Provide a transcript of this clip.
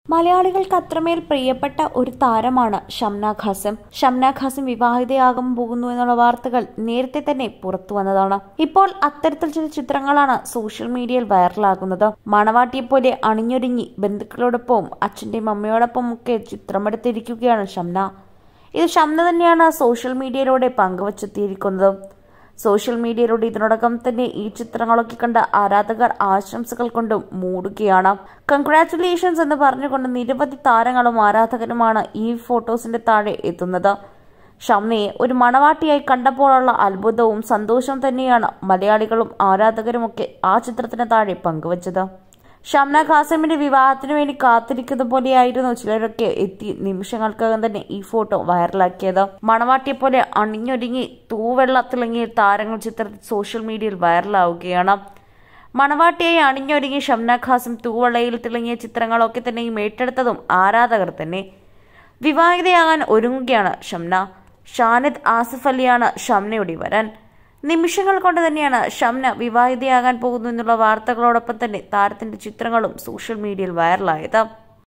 മലയാളികൾക്ക് അത്രമേൽ പ്രിയപ്പെട്ട ഒരു താരമാണ് ഷംന ഖാസിം ഷംന ഖാസിം വിവാഹിതയാകാൻ പോകുന്നു എന്നുള്ള വാർത്തകൾ നേരത്തെ തന്നെ പുറത്തു വന്നതാണ് ഇപ്പോൾ അത്തരത്തിൽ ചില ചിത്രങ്ങളാണ് സോഷ്യൽ മീഡിയയിൽ വൈറലാകുന്നത് മണവാട്ടിയെ പോലെ അണിഞ്ഞൊരുങ്ങി ബന്ധുക്കളോടൊപ്പവും അച്ഛന്റെയും അമ്മയോടൊപ്പം ഒക്കെ ചിത്രമെടുത്തിരിക്കുകയാണ് ഷംന ഇത് ഷംന തന്നെയാണ് സോഷ്യൽ മീഡിയയിലൂടെ പങ്കുവച്ചെത്തിയിരിക്കുന്നത് സോഷ്യൽ മീഡിയയിലൂടെ ഇതിനോടകം തന്നെ ഈ ചിത്രങ്ങളൊക്കെ കണ്ട ആരാധകർ ആശംസകൾ കൊണ്ടും മൂടുകയാണ് കൺഗ്രാറ്റുലേഷൻസ് എന്ന് പറഞ്ഞുകൊണ്ട് നിരവധി താരങ്ങളും ആരാധകരുമാണ് ഈ ഫോട്ടോസിന്റെ താഴെ എത്തുന്നത് ഷംനയെ ഒരു മണവാട്ടിയായി കണ്ടപ്പോഴുള്ള അത്ഭുതവും സന്തോഷവും തന്നെയാണ് മലയാളികളും ആരാധകരുമൊക്കെ ആ ചിത്രത്തിന് താഴെ പങ്കുവച്ചത് ഷംന ഖാസിമിന്റെ വിവാഹത്തിന് വേണ്ടി കാത്തിരിക്കുന്ന പോലെയായിരുന്നു ചിലരൊക്കെ എത്തി നിമിഷങ്ങൾക്കകം തന്നെ ഈ ഫോട്ടോ വൈറലാക്കിയത് മണവാട്ടിയെ പോലെ അണിഞ്ഞൊരുങ്ങി തൂവെള്ള തിളങ്ങിയ താരങ്ങൾ ചിത്രത്തിൽ സോഷ്യൽ മീഡിയയിൽ വൈറലാവുകയാണ് മണവാട്ടിയായി അണിഞ്ഞൊരുങ്ങി ഷംന ഖാസിം തൂവെള്ളയിൽ തിളങ്ങിയ ചിത്രങ്ങളൊക്കെ തന്നെയും ഏറ്റെടുത്തതും ആരാധകർ തന്നെ വിവാഹിതയാകാൻ ഒരുങ്ങുകയാണ് ഷംന ഷാനിദ് ആസിഫ് അലിയാണ് ഷംനയുടെ വരൻ നിമിഷങ്ങൾ കൊണ്ട് തന്നെയാണ് ഷംന വിവാഹിതയാകാൻ പോകുന്നു എന്നുള്ള വാർത്തകളോടൊപ്പം തന്നെ താരത്തിന്റെ ചിത്രങ്ങളും സോഷ്യൽ മീഡിയയിൽ വൈറലായത്